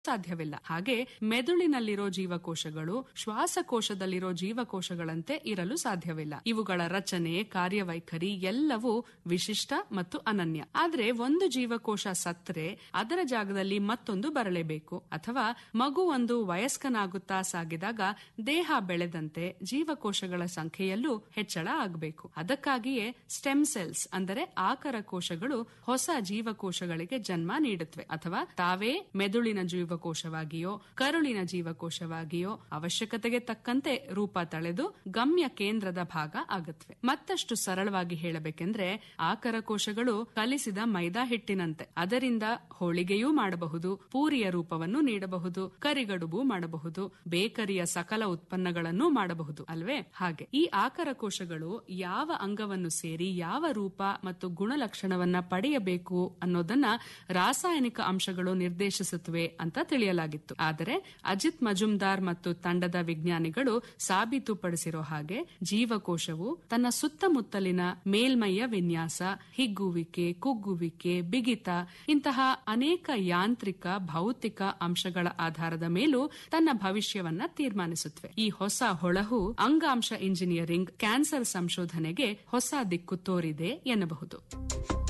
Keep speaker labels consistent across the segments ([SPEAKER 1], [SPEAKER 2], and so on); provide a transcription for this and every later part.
[SPEAKER 1] ಸಾಧ್ಯವಿಲ್ಲ ಹಾಗೆ ಮೆದುಳಿನಲ್ಲಿರೋ ಜೀವಕೋಶಗಳು ಶ್ವಾಸಕೋಶದಲ್ಲಿರೋ ಜೀವಕೋಶಗಳಂತೆ ಇರಲು ಸಾಧ್ಯವಿಲ್ಲ ಇವುಗಳ ರಚನೆ ಕಾರ್ಯವೈಖರಿ ಎಲ್ಲವೂ ವಿಶಿಷ್ಟ ಮತ್ತು ಅನನ್ಯ ಆದ್ರೆ ಒಂದು ಜೀವಕೋಶ ಸತ್ರೆ ಅದರ ಜಾಗದಲ್ಲಿ ಮತ್ತೊಂದು ಬರಲೇಬೇಕು ಅಥವಾ ಮಗು ಒಂದು ವಯಸ್ಕನಾಗುತ್ತಾ ಸಾಗಿದಾಗ ದೇಹ ಬೆಳೆದಂತೆ ಜೀವಕೋಶಗಳ ಸಂಖ್ಯೆಯಲ್ಲೂ ಹೆಚ್ಚಳ ಆಗಬೇಕು ಅದಕ್ಕಾಗಿಯೇ ಸ್ಟೆಮ್ ಸೆಲ್ಸ್ ಅಂದರೆ ಆಕರ ಕೋಶಗಳು ಹೊಸ ಜೀವಕೋಶಗಳಿಗೆ ಜನ್ಮ ನೀಡುತ್ತವೆ ಅಥವಾ ತಾವೇ ಮೆದುಳಿನ ಜೀವಕೋಶವಾಗಿಯೋ ಕರುಳಿನ ಜೀವಕೋಶವಾಗಿಯೋ ಅವಶ್ಯಕತೆಗೆ ತಕ್ಕಂತೆ ರೂಪ ತಳೆದು ಗಮ್ಯ ಕೇಂದ್ರದ ಭಾಗ ಆಗುತ್ತವೆ ಮತ್ತಷ್ಟು ಸರಳವಾಗಿ ಹೇಳಬೇಕೆಂದ್ರೆ ಆಕರ ಕೋಶಗಳು ಕಲಿಸಿದ ಮೈದಾ ಹಿಟ್ಟಿನಂತೆ ಅದರಿಂದ ಹೋಳಿಗೆಯೂ ಮಾಡಬಹುದು ಪೂರಿಯ ರೂಪವನ್ನು ನೀಡಬಹುದು ಕರಿಗಡುಬು ಮಾಡಬಹುದು ಬೇಕರಿಯ ಸಕಲ ಉತ್ಪನ್ನಗಳನ್ನೂ ಮಾಡಬಹುದು ಅಲ್ವೇ ಹಾಗೆ ಈ ಆಕರ ಕೋಶಗಳು ಯಾವ ಅಂಗವನ್ನು ಸೇರಿ ಯಾವ ರೂಪ ಮತ್ತು ಗುಣಲಕ್ಷಣವನ್ನ ಪಡೆಯಬೇಕು ಅನ್ನೋದನ್ನ ರಾಸಾಯನಿಕ ಅಂಶಗಳು ನಿರ್ದೇಶಿಸುತ್ತವೆ ಅಂತ ತಿಳಿಯಲಾಗಿತ್ತು ಆದರೆ ಅಜಿತ್ ಮಜುಮ್ದಾರ್ ಮತ್ತು ತಂಡದ ವಿಜ್ಞಾನಿಗಳು ಸಾಬೀತುಪಡಿಸಿರೋ ಹಾಗೆ ಜೀವಕೋಶವು ತನ್ನ ಸುತ್ತಮುತ್ತಲಿನ ಮೇಲ್ಮೈಯ ವಿನ್ಯಾಸ ಹಿಗ್ಗುವಿಕೆ ಕುಗ್ಗುವಿಕೆ ಬಿಗಿತ ಇಂತಹ ಅನೇಕ ಯಾಂತ್ರಿಕ ಭೌತಿಕ ಅಂಶಗಳ ಆಧಾರದ ಮೇಲೂ ತನ್ನ ಭವಿಷ್ಯವನ್ನ ತೀರ್ಮಾನಿಸುತ್ತವೆ ಈ ಹೊಸ ಹೊಳಹು ಅಂಗಾಂಶ ಇಂಜಿನಿಯರಿಂಗ್ ಕ್ಯಾನ್ಸರ್ ಸಂಶೋಧನೆಗೆ ಹೊಸ ದಿಕ್ಕು ತೋರಿದೆ ಎನ್ನಬಹುದು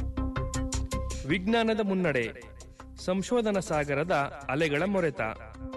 [SPEAKER 2] ವಿಜ್ಞಾನದ ಮುನ್ನಡೆ ಸಂಶೋಧನಾ ಸಾಗರದ ಅಲೆಗಳ ಮೊರೆತ